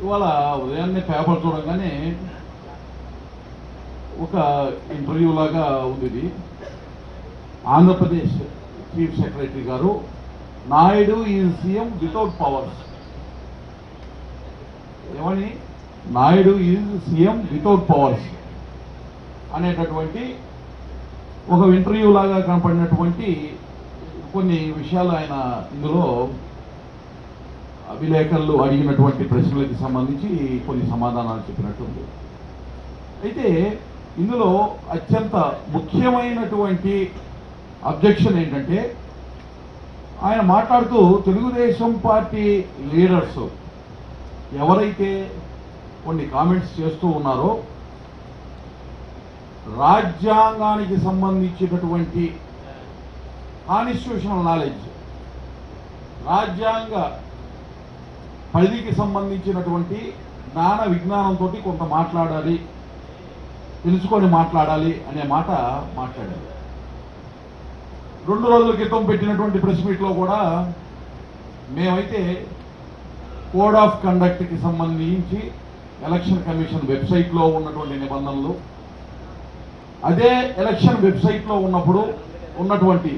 ఇవాళ ఉదయాన్నే పేపర్ చూడగానే ఒక ఇంటర్వ్యూ లాగా ఉంది ఇది ఆంధ్రప్రదేశ్ చీఫ్ సెక్రటరీ గారు Naidu is CM without powers ఏమని Naidu is CM without powers అనేటటువంటి ఒక ఇంటర్వ్యూ లాగా కనపడినటువంటి కొన్ని విషయాలు ఆయన ఇందులో విలేకరులు అడిగినటువంటి ప్రశ్నలకి సంబంధించి కొన్ని సమాధానాలు చెప్పినట్టుంది అయితే ఇందులో అత్యంత ముఖ్యమైనటువంటి అబ్జెక్షన్ ఏంటంటే ఆయన మాట్లాడుతూ తెలుగుదేశం పార్టీ లీడర్స్ ఎవరైతే కొన్ని కామెంట్స్ చేస్తూ ఉన్నారో రాజ్యాంగానికి సంబంధించినటువంటి కాన్స్టిట్యూషనల్ నాలెడ్జ్ రాజ్యాంగ పరిధికి సంబంధించినటువంటి జ్ఞాన విజ్ఞానంతో కొంత మాట్లాడాలి తెలుసుకొని మాట్లాడాలి అనే మాట మాట్లాడారు రెండు రోజుల క్రితం పెట్టినటువంటి ప్రెస్ మీట్లో కూడా మేమైతే కోడ్ ఆఫ్ కండక్ట్కి సంబంధించి ఎలక్షన్ కమిషన్ వెబ్సైట్లో ఉన్నటువంటి నిబంధనలు అదే ఎలక్షన్ వెబ్సైట్లో ఉన్నప్పుడు ఉన్నటువంటి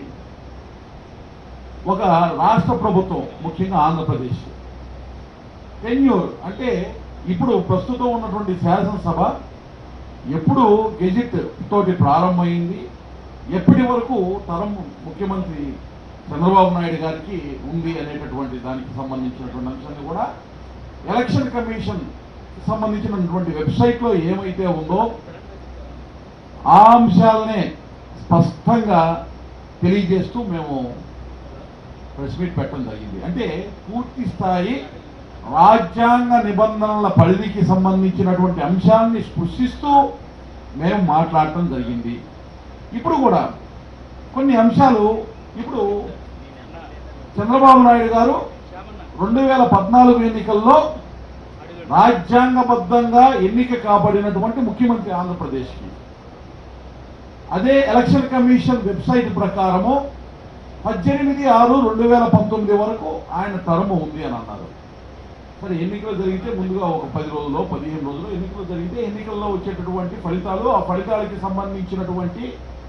ఒక రాష్ట్ర ప్రభుత్వం ముఖ్యంగా ఆంధ్రప్రదేశ్ టెన్యూర్ అంటే ఇప్పుడు ప్రస్తుతం ఉన్నటువంటి శాసనసభ ఎప్పుడు గెజిట్ తోటి ప్రారంభమైంది ఎప్పటి వరకు తరం ముఖ్యమంత్రి చంద్రబాబు నాయుడు గారికి ఉంది అనేటటువంటి దానికి సంబంధించినటువంటి అంశాన్ని కూడా ఎలక్షన్ కమిషన్ సంబంధించినటువంటి వెబ్సైట్లో ఏమైతే ఉందో ఆ అంశాలనే స్పష్టంగా తెలియజేస్తూ మేము ప్రెస్ మీట్ పెట్టడం జరిగింది అంటే పూర్తి స్థాయి రాజ్యాంగ నిబంధనల పరిధికి సంబంధించినటువంటి అంశాన్ని స్పృశిస్తూ మేము మాట్లాడటం జరిగింది ఇప్పుడు కూడా కొన్ని అంశాలు ఇప్పుడు చంద్రబాబు నాయుడు గారు రెండు వేల పద్నాలుగు ఎన్నికల్లో రాజ్యాంగబద్ధంగా ఎన్నిక కాబడినటువంటి ముఖ్యమంత్రి ఆంధ్రప్రదేశ్కి అదే ఎలక్షన్ కమిషన్ వెబ్సైట్ ప్రకారము పద్దెనిమిది ఆరు రెండు వేల పంతొమ్మిది వరకు ఆయన తరము ఉంది అని అన్నారు సరే ఎన్నికలు జరిగితే ముందుగా ఒక పది రోజుల్లో పదిహేను రోజుల్లో ఎన్నికలు జరిగితే ఎన్నికల్లో వచ్చేటటువంటి ఫలితాలు ఆ ఫలితాలకి సంబంధించినటువంటి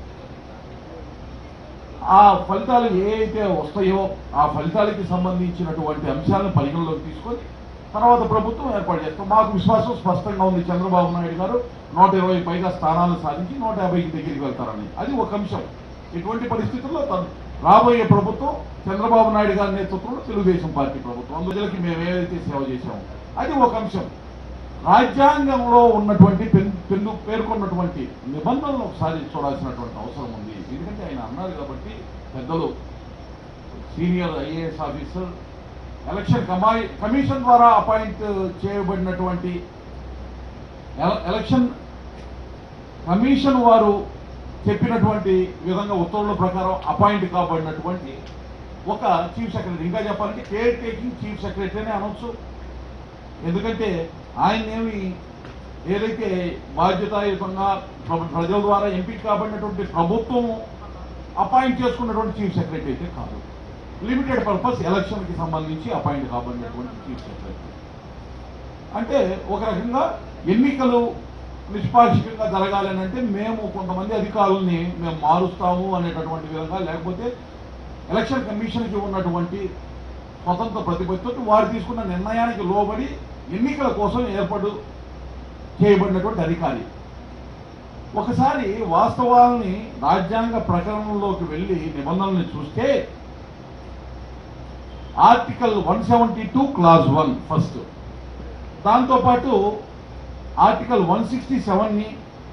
ఆ ఫలితాలు ఏ అయితే వస్తాయో ఆ ఫలితాలకి సంబంధించినటువంటి అంశాలను పరిగణలోకి తీసుకొని తర్వాత ప్రభుత్వం ఏర్పాటు చేస్తాం మాకు విశ్వాసం స్పష్టంగా ఉంది చంద్రబాబు నాయుడు గారు నూట ఇరవై పైగా స్థానాలు సాధించి నూట యాభైకి దగ్గరికి వెళ్తారని అది ఒక అంశం ఎటువంటి పరిస్థితుల్లో తను రాబోయే ప్రభుత్వం చంద్రబాబు నాయుడు గారి నేతృత్వంలో తెలుగుదేశం పార్టీ ప్రభుత్వం అందులోకి మేము ఏదైతే సేవ చేశామో అది ఒక అంశం రాజ్యాంగంలో ఉన్నటువంటి పెన్ పెన్ను పేర్కొన్నటువంటి నిబంధనలు ఒకసారి చూడాల్సినటువంటి అవసరం ఉంది ఎందుకంటే ఆయన అన్నారు కాబట్టి పెద్దలు సీనియర్ ఐఏఎస్ ఆఫీసర్ ఎలక్షన్ కమాయి కమిషన్ ద్వారా అపాయింట్ చేయబడినటువంటి ఎల- ఎలక్షన్ కమిషన్ వారు చెప్పినటువంటి విధంగా ఉత్తర్వుల ప్రకారం అపాయింట్ కాబడినటువంటి ఒక చీఫ్ సెక్రటరీ ఇంకా చెప్పాలంటే కేర్ టేకింగ్ చీఫ్ సెక్రటరీ అని అనొచ్చు ఎందుకంటే ఆయన ఏమి ఏదైతే బాధ్యతాయుతంగా ప్ర- ప్రజల ద్వారా ఎంపిక కాబడినటువంటి ప్రభుత్వం అపాయింట్ చేసుకున్నటువంటి చీఫ్ సెక్రటరీ అయితే కాదు లిమిటెడ్ పర్పస్ ఎలక్షన్కి సంబంధించి అపాయింట్ కాబడినటువంటి చీఫ్ సెక్రటరీ అంటే ఒక రకంగా ఎన్నికలు నిష్పాక్షికంగా జరగాలని అంటే మేము కొంతమంది అధికారుల్ని మేము మారుస్తాము అనేటటువంటి విధంగా లేకపోతే ఎలక్షన్ కమిషన్కి ఉన్నటువంటి స్వతంత్ర ప్రతిపత్తితో వారు తీసుకున్న నిర్ణయానికి లోబడి ఎన్నికల కోసం ఏర్పాటు చేయబడినటువంటి అధికారి ఒకసారి వాస్తవాల్ని రాజ్యాంగ ప్రకరణంలోకి వెళ్ళి నిబంధనల్ని చూస్తే article one seventy two clause one first దాంతోపాటు ఆర్టికల్ వన్ సిక్స్టీ సెవెన్ని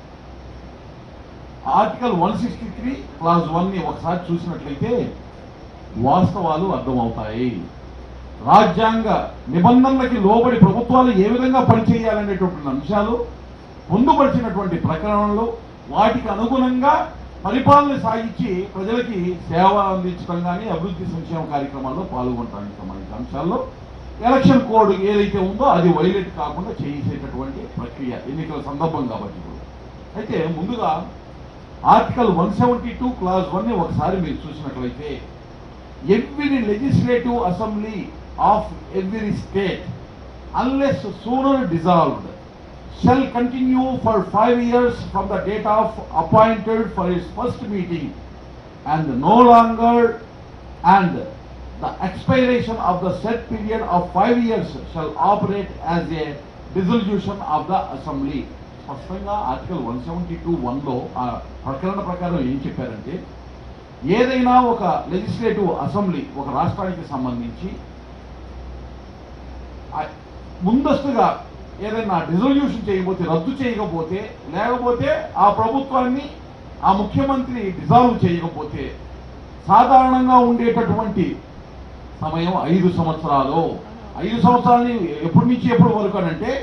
article one sixty three clause వన్ని ఒకసారి చూసినట్లయితే వాస్తవాలు అర్థమవుతాయి రాజ్యాంగ నిబంధనలకి లోబడి ప్రభుత్వాలు ఏ విధంగా పనిచేయాలనేటువంటి అంశాలు పొందుపరిచినటువంటి ప్రకరణలు వాటికి అనుగుణంగా పరిపాలన సాగించి ప్రజలకి సేవ అందించడం కానీ అభివృద్ధి సంక్షేమ కార్యక్రమాల్లో పాల్గొనడానికి సంబంధించిన అంశాల్లో ఎలక్షన్ కోడ్ ఏదైతే ఉందో అది వైలేట్ కాకుండా చేసేటటువంటి ప్రక్రియ ఎన్నికల సందర్భం కాబట్టి ఇప్పుడు అయితే ముందుగా article one seventy two clause one ఒకసారి మీరు చూసినట్లయితే every legislative assembly of every state unless sooner dissolved, shall continue for five years from the date of appointed for its first meeting, and no longer, and the expiration of the set period of five years shall operate as a dissolution of the assembly. స్పష్టంగా article one seventy two వన్లో ఆ ప్రకరణ ప్రకారం ఏం చెప్పారంటే ఏదైనా ఒక legislative assembly ఒక రాష్ట్రానికి సంబంధించి ఆ- ముందస్తుగా ఏదైనా డిజల్యూషన్ చేయకపోతే రద్దు చేయకపోతే లేకపోతే ఆ ప్రభుత్వాన్ని ఆ ముఖ్యమంత్రి డిజాల్వ్ చేయకపోతే సాధారణంగా ఉండేటటువంటి సమయం ఐదు సంవత్సరాలు ఐదు సంవత్సరాలని ఎప్పటి నుంచి ఎప్పటి వరకు అని అంటే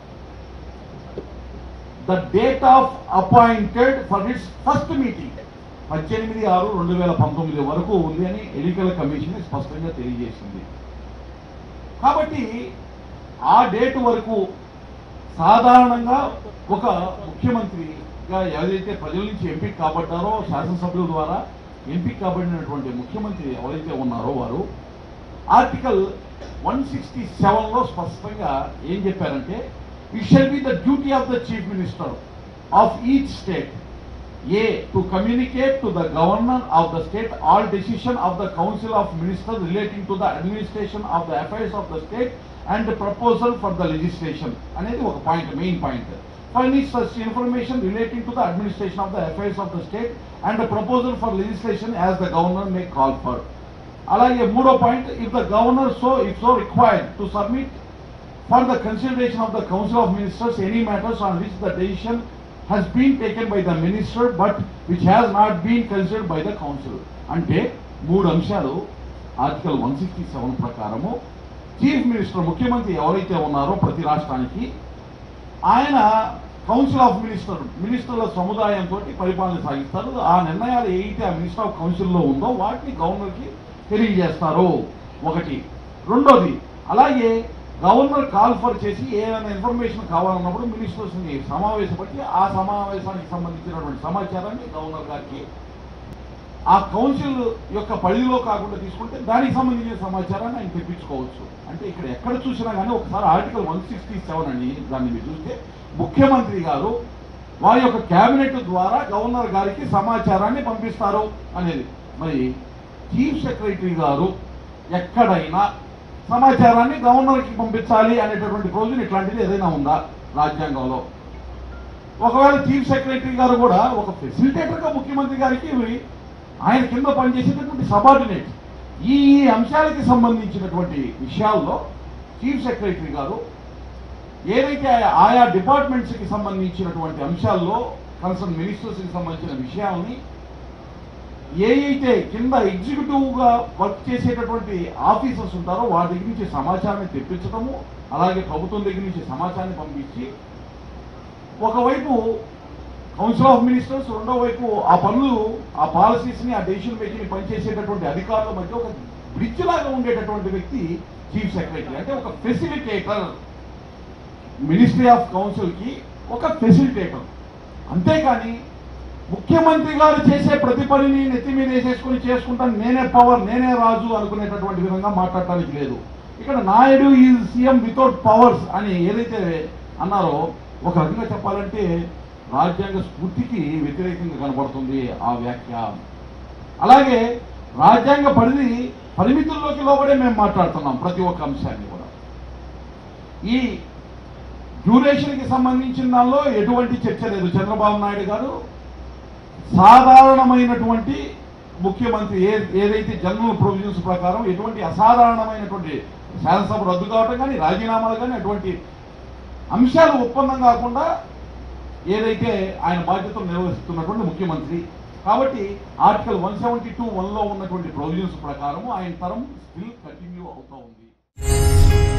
the date of appointed for its first meeting పద్దెనిమిది ఆరు రెండు వేల పంతొమ్మిది వరకు ఉంది అని ఎన్నికల కమిషన్ స్పష్టంగా తెలియజేసింది కాబట్టి ఆ డేట్ వరకు సాధారణంగా ఒక ముఖ్యమంత్రిగా ఏదైతే ప్రజల నుంచి ఎంపిక కాబడ్డారో శాసనసభ్యుల ద్వారా ఎంపిక కాబడినటువంటి ముఖ్యమంత్రి ఎవరైతే ఉన్నారో వారు ఆర్టికల్ వన్ సిక్స్టీ సెవెన్లో స్పష్టంగా ఏం చెప్పారంటే it shall be the duty of the chief minister of each state A. To communicate to the governor of the state all decision of the council of ministers relating to the administration of the affairs of the state and the proposal for the legislation. అనేది ఒక point main point furnish such information relating to the administration of the affairs of the state and the proposal for legislation as the governor may call for. అలాగే మూడో point if the governor so if so required to submit for the consideration of the Council of Ministers any matters on which the decision has been taken by the minister but which has not been considered by the council. అంటే మూడు అంశాలు article one sixty seven ప్రకారము chief minister ముఖ్యమంత్రి ఎవరైతే ఉన్నారో ప్రతి రాష్ట్రానికి ఆయన కౌన్సిల్ ఆఫ్ మినిస్టర్ మినిస్టర్ల సముదాయంతో పరిపాలన సాగిస్తారు ఆ నిర్ణయాలు ఏదైతే ఆ మినిస్టర్ ఆఫ్ కౌన్సిల్లో ఉందో వాటిని గవర్నర్కి తెలియజేస్తారు ఒకటి రెండోది అలాగే గవర్నర్ కాల్ఫర్ చేసి ఏదైనా ఇన్ఫర్మేషన్ కావాలన్నప్పుడు మినిస్టర్స్ ని సమావేశపట్టి ఆ సమావేశానికి సంబంధించినటువంటి సమాచారాన్ని గవర్నర్ గారికి ఆ కౌన్సిల్ యొక్క పరిధిలో కాకుండా తీసుకుంటే దానికి సంబంధించిన సమాచారాన్ని ఆయన తెప్పించుకోవచ్చు అంటే ఇక్కడ ఎక్కడ చూసినా కానీ ఒకసారి ఆర్టికల్ వన్ సిక్స్టీ సెవెన్ అని దాన్ని మీరు చూస్తే ముఖ్యమంత్రి గారు వారి యొక్క కేబినెట్ ద్వారా గవర్నర్ గారికి సమాచారాన్ని పంపిస్తారు అనేది మరి చీఫ్ సెక్రటరీ గారు ఎక్కడైనా సమాచారాన్ని గవర్నర్కి పంపించాలి అనేటటువంటి ప్రొవిజన్ ఇట్లాంటిది ఏదైనా ఉందా రాజ్యాంగంలో ఒకవేళ చీఫ్ సెక్రటరీ గారు కూడా ఒక ఫెసిలిటేటర్గా ముఖ్యమంత్రి గారికి ఆయన కింద పనిచేసేటటువంటి సబార్డినేట్ ఈ ఈ అంశాలకి సంబంధించినటువంటి విషయాల్లో చీఫ్ సెక్రటరీ గారు ఏదైతే ఆయా- ఆయా డిపార్ట్మెంట్స్కి సంబంధించినటువంటి అంశాల్లో కన్సర్న్ మినిస్టర్స్కి సంబంధించిన విషయాల్ని ఏ అయితే కింద ఎగ్జిక్యూటివ్ గా వర్క్ చేసేటటువంటి ఆఫీసర్స్ ఉంటారో వారి దగ్గర నుంచి సమాచారాన్ని తెప్పించడము అలాగే ప్రభుత్వం దగ్గర నుంచి సమాచారాన్ని పంపించి ఒకవైపు కౌన్సిల్ ఆఫ్ మినిస్టర్స్ రెండో వైపు ఆ పనులు ఆ పాలసీస్ ని ఆ డెసిషన్ మేకింగ్ పనిచేసేటటువంటి అధికారుల మధ్య ఒక బ్రిడ్జ్ లాగా ఉండేటటువంటి వ్యక్తి చీఫ్ సెక్రటరీ అంటే ఒక ఫెసిలిటేటర్ మినిస్ట్రీ ఆఫ్ కౌన్సిల్ కి ఒక ఫెసిలిటేటర్ అంతేకాని ముఖ్యమంత్రి గారు చేసే ప్రతి పనిని నెత్తి మీద వేసేసుకుని చేసుకుంటాను నేనే పవర్ నేనే రాజు అనుకునేటటువంటి విధంగా మాట్లాడటానికి లేదు ఇక్కడ నాయుడు ఈ సీఎం వితౌట్ పవర్స్ అని ఏదైతే అన్నారో ఒక రకంగా చెప్పాలంటే రాజ్యాంగ స్ఫూర్తికి వ్యతిరేకంగా కనబడుతుంది ఆ వ్యాఖ్య అలాగే రాజ్యాంగ పరిధి పరిమితుల్లోకి లోబడే మేము మాట్లాడుతున్నాం ప్రతి ఒక్క అంశాన్ని కూడా ఈ డ్యూరేషన్కి సంబంధించిన దానిలో ఎటువంటి చర్చ లేదు చంద్రబాబు నాయుడు గారు సాధారణమైనటువంటి ముఖ్యమంత్రి ఏ ఏదైతే జనరల్ ప్రొవిజన్స్ ప్రకారం ఎటువంటి అసాధారణమైనటువంటి శాసనసభ రద్దు కావటం కానీ రాజీనామాలు కానీ అటువంటి అంశాలు ఒప్పందం కాకుండా ఏదైతే ఆయన బాధ్యతలు నిర్వహిస్తున్నటువంటి ముఖ్యమంత్రి కాబట్టి ఆర్టికల్ వన్ సెవెంటీ టూ వన్లో ఉన్నటువంటి ప్రొవిజన్స్ ప్రకారం ఆయన తరం స్టిల్ కంటిన్యూ అవుతా ఉంది